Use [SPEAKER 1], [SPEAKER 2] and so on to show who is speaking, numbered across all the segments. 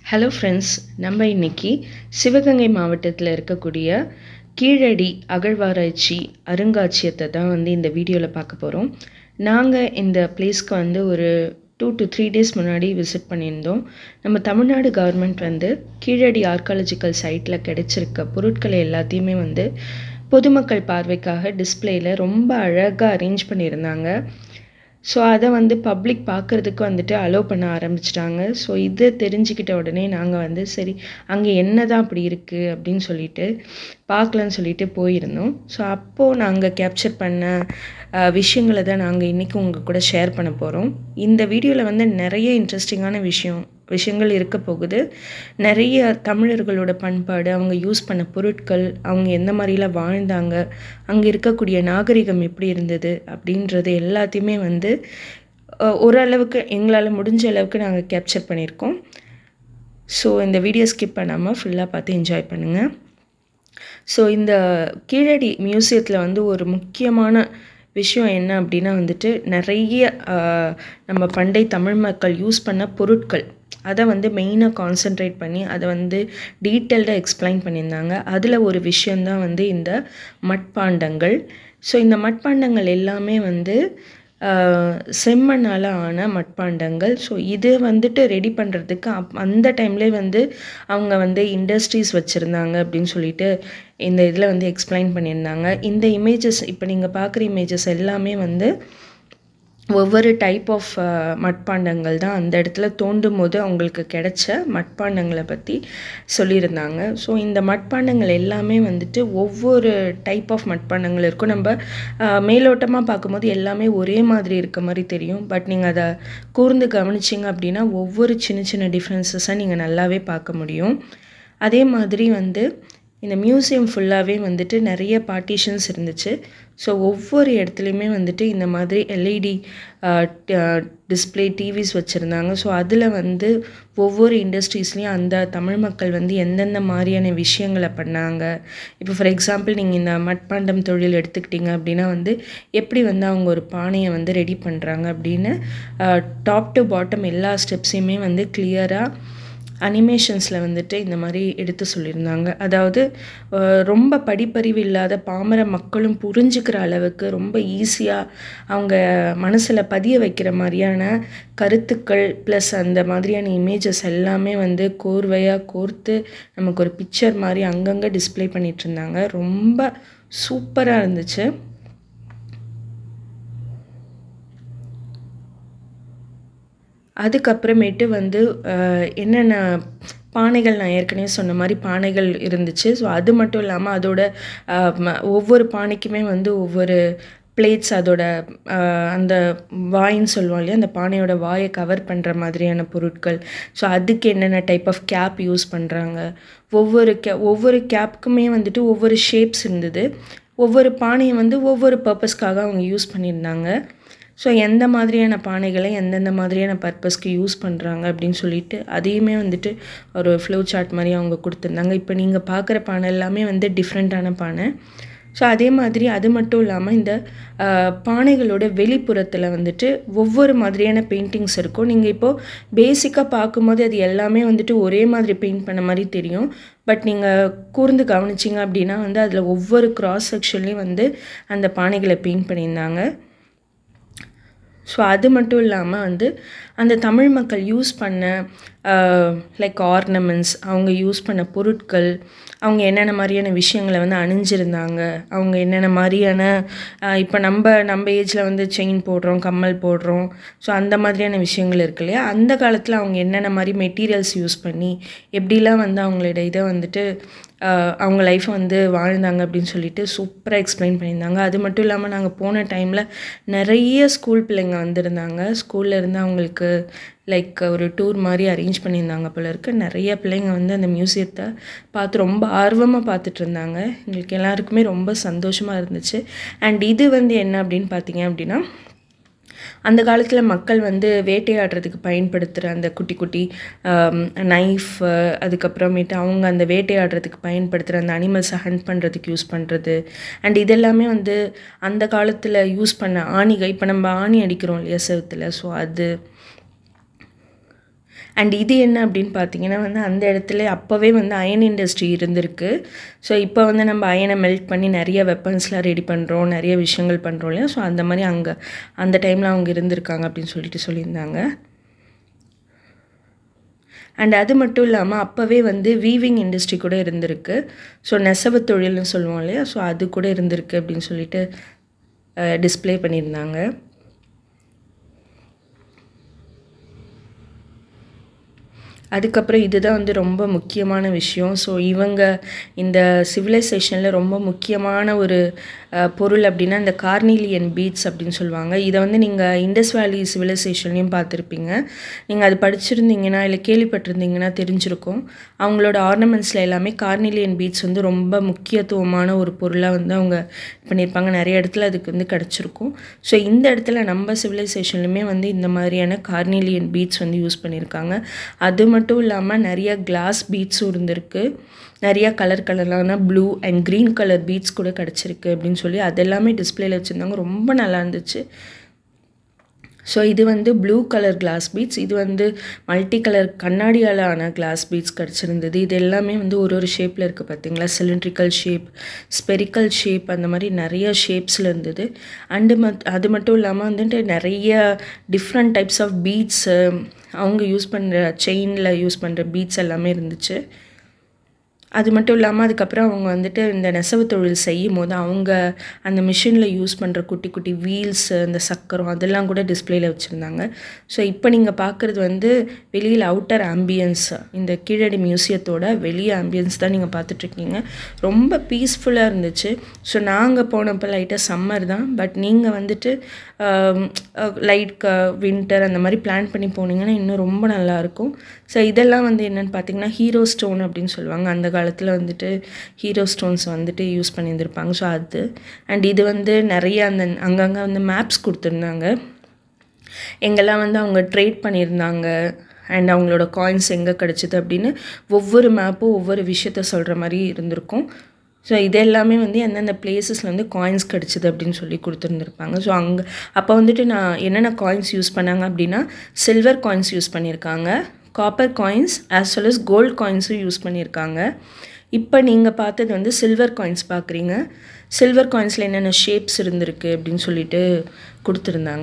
[SPEAKER 1] hello friends நம்ம இன்னைக்கு சிவகங்கை மாவட்டத்தில் இருக்கக்கூடிய கீழடி அகழ்வாராய்ச்சி அருங்காட்சியகத்தை தான் வந்து இந்த வீடியோவில் பார்க்க போகிறோம் நாங்கள் இந்த பிளேஸ்க்கு வந்து ஒரு டூ டு த்ரீ டேஸ் முன்னாடி விசிட் பண்ணியிருந்தோம் நம்ம தமிழ்நாடு கவர்மெண்ட் வந்து கீழடி ஆர்காலஜிக்கல் சைட்டில் கிடைச்சிருக்க பொருட்களை எல்லாத்தையுமே வந்து பொதுமக்கள் பார்வைக்காக டிஸ்பிளேயில் ரொம்ப அழகாக அரேஞ்ச் பண்ணியிருந்தாங்க ஸோ அதை வந்து பப்ளிக் பார்க்குறதுக்கு வந்துட்டு அலோவ் பண்ண ஆரம்பிச்சிட்டாங்க ஸோ இது தெரிஞ்சுக்கிட்ட உடனே நாங்கள் வந்து சரி அங்கே என்ன தான் அப்படி இருக்குது அப்படின்னு சொல்லிட்டு பார்க்கலான்னு சொல்லிட்டு போயிருந்தோம் ஸோ அப்போது நாங்கள் கேப்சர் பண்ண அஹ், விஷயங்களை தான் நாங்கள் இன்றைக்கி உங்கள் கூட ஷேர் பண்ண போகிறோம் இந்த வீடியோவில் வந்து நிறைய இன்ட்ரெஸ்டிங்கான விஷயம் விஷயங்கள் இருக்க போகுது நிறைய தமிழர்களோட பண்பாடு அவங்க யூஸ் பண்ண பொருட்கள் அவங்க எந்த மாதிரிலாம் வாழ்ந்தாங்க அங்கே இருக்கக்கூடிய நாகரிகம் எப்படி இருந்தது அப்படின்றது எல்லாத்தையுமே வந்து அஹ், ஓரளவுக்கு எங்களால் முடிஞ்ச அளவுக்கு நாங்கள் கேப்சர் பண்ணியிருக்கோம் ஸோ இந்த வீடியோ ஸ்கிப் பண்ணாமல் ஃபுல்லாக பார்த்து என்ஜாய் பண்ணுங்கள் ஸோ இந்த கீழடி மியூசியத்தில் வந்து ஒரு முக்கியமான விஷயம் என்ன அப்படின்னா வந்துட்டு நிறைய ஆஹ், நம்ம பண்டை தமிழ் மக்கள் யூஸ் பண்ண பொருட்கள் அதை வந்து மெயினாக கான்சென்ட்ரேட் பண்ணி அதை வந்து டீட்டெயில்டாக எக்ஸ்பிளைன் பண்ணியிருந்தாங்க அதில் ஒரு விஷயந்தான் வந்து இந்த மட்பாண்டங்கள் ஸோ இந்த மட்பாண்டங்கள் எல்லாமே வந்து ஆஹ், செம்மண்ணால் ஆன மட்பாண்டங்கள் ஸோ இது வந்துட்டு ரெடி பண்ணுறதுக்கு அப் அந்த டைம்லேயே வந்து அவங்க வந்து இண்டஸ்ட்ரீஸ் வச்சுருந்தாங்க அப்படின்னு சொல்லிட்டு இந்த இதில் வந்து எக்ஸ்பிளைன் பண்ணியிருந்தாங்க இந்த இமேஜஸ் இப்போ நீங்கள் பார்க்குற இமேஜஸ் எல்லாமே வந்து ஒவ்வொரு டைப் ஆஃப் மட்பாண்டங்கள் தான் அந்த இடத்துல தோண்டும் போது அவங்களுக்கு கிடைச்ச மட்பாண்டங்களை பற்றி சொல்லியிருந்தாங்க ஸோ இந்த மட்பாண்டங்கள் எல்லாமே வந்துட்டு ஒவ்வொரு டைப் ஆஃப் மட்பாண்டங்கள் இருக்கும் நம்ம அஹ், மேலோட்டமாக பார்க்கும்போது எல்லாமே ஒரே மாதிரி இருக்க மாதிரி தெரியும் பட் நீங்கள் அதை கூர்ந்து கவனிச்சிங்க அப்படின்னா ஒவ்வொரு சின்ன சின்ன டிஃப்ரென்சஸை நீங்கள் நல்லாவே பார்க்க முடியும் அதே மாதிரி வந்து இந்த மியூசியம் ஃபுல்லாகவே வந்துட்டு நிறைய பார்ட்டிஷன்ஸ் இருந்துச்சு ஸோ ஒவ்வொரு இடத்துலையுமே வந்துட்டு இந்த மாதிரி எல்இடி டிஸ்ப்ளே டிவிஸ் வச்சுருந்தாங்க ஸோ அதில் வந்து ஒவ்வொரு இண்டஸ்ட்ரீஸ்லேயும் அந்த தமிழ் மக்கள் வந்து எந்தெந்த மாதிரியான விஷயங்களை பண்ணாங்க இப்போ ஃபார் எக்ஸாம்பிள் நீங்கள் இந்த மட்பாண்டம் தொழில் எடுத்துக்கிட்டீங்க அப்படின்னா வந்து எப்படி வந்து அவங்க ஒரு பானையை வந்து ரெடி பண்ணுறாங்க அப்படின்னு டாப் டு பாட்டம் எல்லா ஸ்டெப்ஸையுமே வந்து கிளியராக அனிமேஷன்ஸில் வந்துட்டு இந்த மாதிரி எடுத்து சொல்லியிருந்தாங்க அதாவது அஹ், ரொம்ப படிப்பறிவு இல்லாத பாமர மக்களும் புரிஞ்சுக்கிற அளவுக்கு ரொம்ப ஈஸியாக அவங்க மனசில் பதிய வைக்கிற மாதிரியான கருத்துக்கள் ப்ளஸ் அந்த மாதிரியான இமேஜஸ் எல்லாமே வந்து கோர்வையாக கோர்த்து நமக்கு ஒரு பிக்சர் மாதிரி அங்கங்கே டிஸ்ப்ளே பண்ணிட்டு இருந்தாங்க ரொம்ப சூப்பராக இருந்துச்சு அதுக்கப்புறமேட்டு வந்து அஹ், என்னென்ன பானைகள் நான் ஏற்கனவே சொன்ன மாதிரி பானைகள் இருந்துச்சு ஸோ அது மட்டும் இல்லாமல் அதோட அஹ், ம- ஒவ்வொரு பானைக்குமே வந்து ஒவ்வொரு பிளேட்ஸ் அதோட அஹ், அந்த வாயின்னு சொல்லுவோம் இல்லையா அந்த பானையோட வாயை கவர் பண்ணுற மாதிரியான பொருட்கள் ஸோ அதுக்கு என்னென்ன டைப் ஆஃப் கேப் யூஸ் பண்ணுறாங்க ஒவ்வொரு கே ஒவ்வொரு கேப்புக்குமே வந்துட்டு ஒவ்வொரு ஷேப்ஸ் இருந்தது ஒவ்வொரு பானையை வந்து ஒவ்வொரு பர்பஸ்க்காக அவங்க யூஸ் பண்ணியிருந்தாங்க ஸோ எந்த மாதிரியான பானைகளை எந்தெந்த மாதிரியான பர்பஸ்க்கு யூஸ் பண்ணுறாங்க அப்படின்னு சொல்லிட்டு அதையுமே வந்துட்டு ஒரு ஃப்ளோ சார்ட் மாதிரி அவங்க கொடுத்துருந்தாங்க இப்போ நீங்கள் பார்க்குற பானை எல்லாமே வந்து டிஃப்ரெண்ட்டான பானை ஸோ அதே மாதிரி அது மட்டும் இல்லாமல் இந்த ஆஹ், பானைகளோட வெளிப்புறத்தில் வந்துட்டு ஒவ்வொரு மாதிரியான பெயிண்டிங்ஸ் இருக்கும் நீங்கள் இப்போது பேசிக்காக பார்க்கும்போது அது எல்லாமே வந்துட்டு ஒரே மாதிரி பெயிண்ட் பண்ண மாதிரி தெரியும் பட் நீங்கள் கூர்ந்து கவனிச்சிங்க அப்படின்னா வந்து அதில் ஒவ்வொரு கிராஸ் செக்ஷன்லேயும் வந்து அந்த பானைகளை பெயிண்ட் பண்ணியிருந்தாங்க ஸோ அது மட்டும் இல்லாமல் வந்து அந்த தமிழ் மக்கள் யூஸ் பண்ண லைக் ஆர்னமெண்ட்ஸ் அவங்க யூஸ் பண்ண பொருட்கள் அவங்க என்னென்ன மாதிரியான விஷயங்களை வந்து அணிஞ்சிருந்தாங்க அவங்க என்னென்ன மாதிரியான இப்போ நம்ம நம்ம ஏஜில் வந்து செயின் போடுறோம் கம்மல் போடுறோம் ஸோ அந்த மாதிரியான விஷயங்கள் இருக்கு இல்லையா அந்த காலத்தில் அவங்க என்னென்ன மாதிரி மெட்டீரியல்ஸ் யூஸ் பண்ணி எப்படிலாம் வந்து அவங்களோட இதை வந்துட்டு ஆஹ் அவங்க லைஃப்பை வந்து வாழ்ந்தாங்க அப்படின்னு சொல்லிட்டு சூப்பராக எக்ஸ்பிளைன் பண்ணியிருந்தாங்க அது மட்டும் இல்லாமல் நாங்கள் போன டைமில் நிறைய ஸ்கூல் பிள்ளைங்க வந்திருந்தாங்க ஸ்கூல்ல இருந்து அவங்களுக்கு லைக் ஒரு டூர் மாதிரி அரேஞ்ச் பண்ணியிருந்தாங்க போல இருக்கு நிறைய பிள்ளைங்க வந்து அந்த மியூசியத்தை பார்த்து ரொம்ப ஆர்வமாக பார்த்துட்டு இருந்தாங்க எங்களுக்கு எல்லாருக்குமே ரொம்ப சந்தோஷமாக இருந்துச்சு அண்ட் இது வந்து என்ன அப்படின்னு பார்த்தீங்க அப்படின்னா அந்த காலத்தில் மக்கள் வந்து வேட்டையாடுறதுக்கு பயன்படுத்துகிற அந்த குட்டி குட்டி நைஃப் அதுக்கப்புறமேட்டு அவங்க அந்த வேட்டையாடுறதுக்கு பயன்படுத்துகிற அந்த அனிமல்ஸை ஹண்ட் பண்ணுறதுக்கு யூஸ் பண்ணுறது அண்ட் இதெல்லாமே வந்து அந்த காலத்தில் யூஸ் பண்ண ஆணிகள் இப்போ நம்ம ஆணி அடிக்கிறோம் இல்லையா செவுத்தில் ஸோ அது அண்ட் இது என்ன அப்படின்னு பார்த்தீங்கன்னா வந்து அந்த இடத்துல அப்போவே வந்து அயன் இண்டஸ்ட்ரி இருந்திருக்கு ஸோ இப்போ வந்து நம்ம அயனை மெல்ட் பண்ணி நிறைய வெப்பன்ஸ்லாம் ரெடி பண்ணுறோம் நிறைய விஷயங்கள் பண்ணுறோம் இல்லையா ஸோ அந்த மாதிரி அங்கே அந்த டைமில் அவங்க இருந்திருக்காங்க அப்படின்னு சொல்லிட்டு சொல்லியிருந்தாங்க அண்ட் அது மட்டும் இல்லாமல் அப்போவே வந்து வீவிங் இண்டஸ்ட்ரி கூட இருந்திருக்கு ஸோ நெசவு தொழில்னு சொல்லுவோம் இல்லையா ஸோ அது கூட இருந்திருக்கு அப்படின்னு சொல்லிட்டு டிஸ்ப்ளே பண்ணியிருந்தாங்க அதுக்கப்புறம் இதுதான் வந்து ரொம்ப முக்கியமான விஷயம் ஸோ இவங்க இந்த சிவிலைசேஷனில் ரொம்ப முக்கியமான ஒரு அஹ், பொருள் அப்படின்னா இந்த கார்னிலியன் பீட்ஸ் அப்படின்னு சொல்லுவாங்க இதை வந்து நீங்கள் இண்டஸ் வேலி சிவிலைசேஷன்லையும் பார்த்துருப்பீங்க நீங்கள் அது படிச்சிருந்தீங்கன்னா இல்லை கேள்விப்பட்டிருந்தீங்கன்னா தெரிஞ்சிருக்கும் அவங்களோட ஆர்னமெண்ட்ஸில் எல்லாமே கார்னிலியன் பீட்ஸ் வந்து ரொம்ப முக்கியத்துவமான ஒரு பொருளாக வந்து அவங்க பண்ணியிருப்பாங்க நிறைய இடத்துல அதுக்கு வந்து கிடச்சிருக்கும் ஸோ இந்த இடத்துல நம்ம சிவிலைசேஷன்லையுமே வந்து இந்த மாதிரியான கார்னிலியன் பீட்ஸ் வந்து யூஸ் பண்ணியிருக்காங்க அது மட்டும் இல்லாமல் நிறைய கிளாஸ் பீட்ஸும் இருந்திருக்கு நிறைய கலர் கலரான blue and green colour beads கூட கிடச்சிருக்கு அப்படின்னு சொல்லி அதெல்லாமே டிஸ்பிளேல வச்சுருந்தாங்க ரொம்ப நல்லா இருந்துச்சு ஸோ இது வந்து ப்ளூ கலர் கிளாஸ் பீட்ஸ் இது வந்து மல்டி கலர் கண்ணாடியால் ஆன கிளாஸ் பீட்ஸ் கிடச்சிருந்தது இது எல்லாமே வந்து ஒரு ஒரு ஷேப்பில் இருக்குது பார்த்தீங்களா சிலிண்ட்ரிக்கல் ஷேப் ஸ்பெரிக்கல் ஷேப் அந்த மாதிரி நிறைய ஷேப்ஸில் இருந்தது அண்டு மத் அது மட்டும் இல்லாமல் வந்துட்டு நிறைய டிஃப்ரெண்ட் டைப்ஸ் ஆஃப் பீட்ஸு அவங்க யூஸ் பண்ணுற செயினில் யூஸ் பண்ணுற பீட்ஸ் எல்லாமே இருந்துச்சு அது மட்டும் இல்லாமல் அதுக்கப்புறம் அவங்க வந்துட்டு இந்த நெசவு தொழில் செய்யும் போது அவங்க அந்த மிஷினில் யூஸ் பண்ணுற குட்டி குட்டி வீல்ஸு அந்த சக்கரம் அதெல்லாம் கூட டிஸ்பிளேல வச்சுருந்தாங்க ஸோ இப்போ நீங்கள் பார்க்குறது வந்து வெளியில் அவுட்டர் ஆம்பியன்ஸ் இந்த கீழடி மியூசியத்தோட வெளியே ஆம்பியன்ஸ் தான் நீங்கள் பார்த்துட்ருக்கீங்க ரொம்ப பீஸ்ஃபுல்லாக இருந்துச்சு ஸோ நாங்கள் போனப்போ லைட்டாக சம்மர் தான் பட் நீங்கள் வந்துட்டு லைட் வின்டர் அந்த மாதிரி பிளான் பண்ணி போனீங்கன்னா இன்னும் ரொம்ப நல்லாயிருக்கும் ஸோ இதெல்லாம் வந்து என்னென்னு பார்த்தீங்கன்னா ஹீரோ ஸ்டோன் அப்படின்னு சொல்லுவாங்க அந்த காலத்தில் வந்துட்டு ஹீரோ ஸ்டோன்ஸ் வந்துட்டு யூஸ் பண்ணியிருந்திருப்பாங்க ஸோ அது அண்ட் இது வந்து நிறைய அந்த அங்கங்கே வந்து மேப்ஸ் கொடுத்துருந்தாங்க எங்கெல்லாம் வந்து அவங்க ட்ரேட் பண்ணியிருந்தாங்க அண்ட் அவங்களோட காயின்ஸ் எங்கே கிடச்சிது அப்படின்னு ஒவ்வொரு மேப்பும் ஒவ்வொரு விஷயத்த சொல்கிற மாதிரி இருந்திருக்கும் ஸோ இது எல்லாமே வந்து எந்தெந்த பிளேசஸில் வந்து காயின்ஸ் கிடச்சிது அப்படின்னு சொல்லி கொடுத்துருந்துருப்பாங்க ஸோ அங்கே அப்போ வந்துட்டு நான் என்னென்ன காயின்ஸ் யூஸ் பண்ணாங்க அப்படின்னா சில்வர் காயின்ஸ் யூஸ் பண்ணியிருக்காங்க copper coins as well as gold காயின்ஸும் யூஸ் பண்ணியிருக்காங்க இப்போ நீங்கள் பார்த்தது வந்து சில்வர் காயின்ஸ் பார்க்குறீங்க சில்வர் காயின்ஸில் என்னென்ன ஷேப்ஸ் இருந்திருக்கு அப்படின்னு சொல்லிட்டு கொடுத்துருந்தாங்க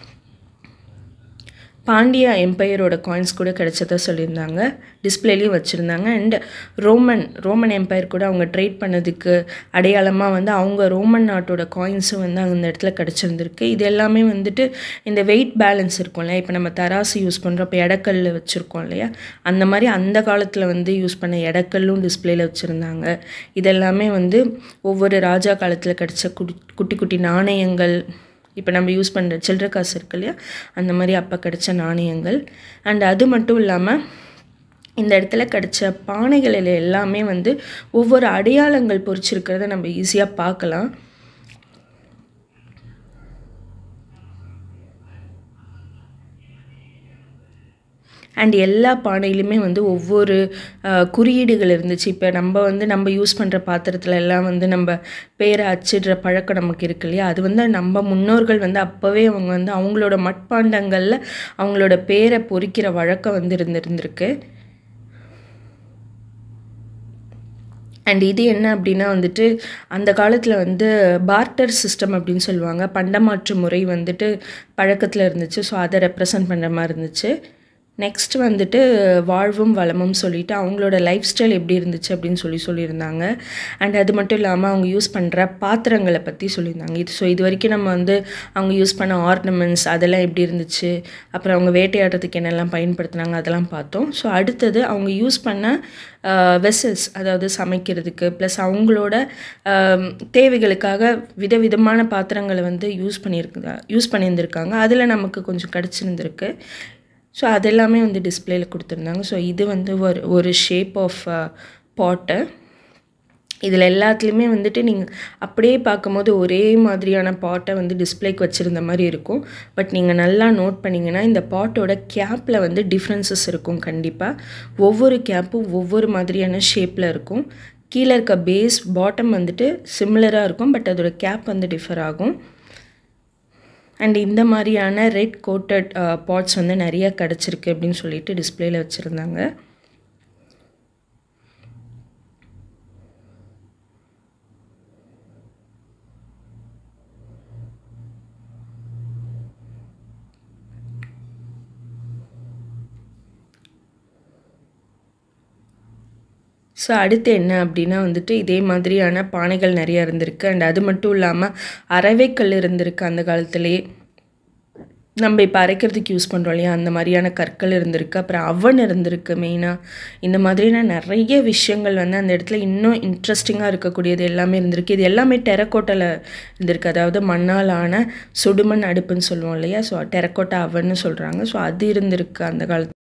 [SPEAKER 1] பாண்டியா எம்பையரோட காயின்ஸ் கூட கிடைச்சதா சொல்லியிருந்தாங்க டிஸ்பிளேலையும் வச்சுருந்தாங்க அண்ட் ரோமன் ரோமன் எம்பையர் கூட அவங்க ட்ரேட் பண்ணதுக்கு அடையாளமாக வந்து அவங்க ரோமன் நாட்டோட காயின்ஸும் வந்து அந்த இடத்துல கிடச்சிருந்துருக்கு இது எல்லாமே வந்துட்டு இந்த வெயிட் பேலன்ஸ் இருக்கும் இல்லையா இப்போ நம்ம தராசு யூஸ் பண்ணுறோம் இப்போ எடக்கல் வச்சுருக்கோம் இல்லையா அந்த மாதிரி அந்த காலத்தில் வந்து யூஸ் பண்ண எடக்கல்லும் டிஸ்பிளேல வச்சுருந்தாங்க இதெல்லாமே வந்து ஒவ்வொரு ராஜா காலத்தில் கிடச்ச குட்டி குட்டி குட்டி நாணயங்கள் இப்போ நம்ம யூஸ் பண்ணுற சில்லற காசு இருக்கு இல்லையா அந்த மாதிரி அப்போ கிடைச்ச நாணயங்கள் அண்ட் அது மட்டும் இல்லாமல் இந்த இடத்துல கிடைச்ச பானைகளில் எல்லாமே வந்து ஒவ்வொரு அடையாளங்கள் பொறிச்சிருக்கிறத நம்ம ஈஸியாக பார்க்கலாம் அண்ட் எல்லா பானையிலுமே வந்து ஒவ்வொரு அஹ், குறியீடுகள் இருந்துச்சு இப்போ நம்ம வந்து நம்ம யூஸ் பண்ணுற பாத்திரத்துல எல்லாம் வந்து நம்ம பேரை அச்சிடுற பழக்கம் நமக்கு இருக்கு இல்லையா அது வந்து நம்ம முன்னோர்கள் வந்து அப்போவே அவங்க வந்து அவங்களோட மட்பாண்டங்களில் அவங்களோட பேரை பொறிக்கிற வழக்கம் வந்து இருந்திருந்திருக்கு அண்ட் இது என்ன அப்படின்னா வந்துட்டு அந்த காலத்தில் வந்து பார்ட்டர் சிஸ்டம் அப்படின்னு சொல்லுவாங்க பண்டமாற்று முறை வந்துட்டு பழக்கத்தில் இருந்துச்சு ஸோ அதை ரெப்ரசன்ட் பண்ணுற மாதிரி இருந்துச்சு நெக்ஸ்ட் வந்துட்டு வாழ்வும் வளமும் சொல்லிட்டு அவங்களோட லைஃப் ஸ்டைல் எப்படி இருந்துச்சு அப்படின்னு சொல்லி சொல்லியிருந்தாங்க அண்ட் அது மட்டும் இல்லாமல் அவங்க யூஸ் பண்ணுற பாத்திரங்களை பற்றி சொல்லியிருந்தாங்க இது ஸோ இது வரைக்கும் நம்ம வந்து அவங்க யூஸ் பண்ண ஆர்னமெண்ட்ஸ் அதெல்லாம் எப்படி இருந்துச்சு அப்புறம் அவங்க வேட்டையாடுறதுக்கு என்னெல்லாம் பயன்படுத்தினாங்க அதெல்லாம் பார்த்தோம் ஸோ அடுத்தது அவங்க யூஸ் பண்ண வெசல்ஸ் அதாவது சமைக்கிறதுக்கு ப்ளஸ் அவங்களோட ஆம், தேவைகளுக்காக விதவிதமான பாத்திரங்களை வந்து யூஸ் பண்ணியிருக்க யூஸ் பண்ணியிருந்திருக்காங்க அதில் நமக்கு கொஞ்சம் கிடச்சிருந்துருக்கு ஸோ அதெல்லாமே வந்து டிஸ்பிளேல கொடுத்துருந்தாங்க ஸோ இது வந்து ஒரு ஒரு ஷேப் ஆஃப் பாட்டை இதில் எல்லாத்துலேயுமே வந்துட்டு நீங்கள் அப்படியே பார்க்கும்போது ஒரே மாதிரியான பாட்டை வந்து டிஸ்ப்ளேக்கு வச்சுருந்த மாதிரி இருக்கும் பட் நீங்கள் நல்லா நோட் பண்ணிங்கன்னா இந்த பாட்டோட கேப்பில் வந்து டிஃப்ரென்சஸ் இருக்கும் கண்டிப்பாக ஒவ்வொரு கேப்பும் ஒவ்வொரு மாதிரியான ஷேப்பில் இருக்கும் கீழே இருக்க பேஸ் பாட்டம் வந்துட்டு சிமிலராக இருக்கும் பட் அதோட கேப் வந்து டிஃபர் ஆகும் அண்ட் இந்த மாதிரியான ரெட் கோட்டட் பாட்ஸ் வந்து நிறைய கிடச்சிருக்கு அப்படின்னு சொல்லிட்டு டிஸ்பிளேல வச்சுருந்தாங்க ஸோ அடுத்து என்ன அப்படின்னா வந்துட்டு இதே மாதிரியான பானைகள் நிறையா இருந்திருக்கு அண்ட் அது மட்டும் இல்லாமல் அரவைக்கல் இருந்திருக்கு அந்த காலத்துலேயே நம்ம இப்போ அரைக்கிறதுக்கு யூஸ் பண்ணுறோம் இல்லையா அந்த மாதிரியான கற்கள் இருந்திருக்கு அப்புறம் அவன் இருந்திருக்கு மெயினாக இந்த மாதிரியான நிறைய விஷயங்கள் வந்து அந்த இடத்துல இன்னும் இன்ட்ரெஸ்டிங்காக இருக்கக்கூடியது எல்லாமே இருந்திருக்கு இது எல்லாமே டெரக்கோட்டாவில் இருந்திருக்கு அதாவது மண்ணால் ஆன சுடுமண் அடுப்புன்னு சொல்லுவோம் இல்லையா ஸோ டெரக்கோட்டா அவன்னு சொல்கிறாங்க ஸோ அது இருந்திருக்கு அந்த காலத்து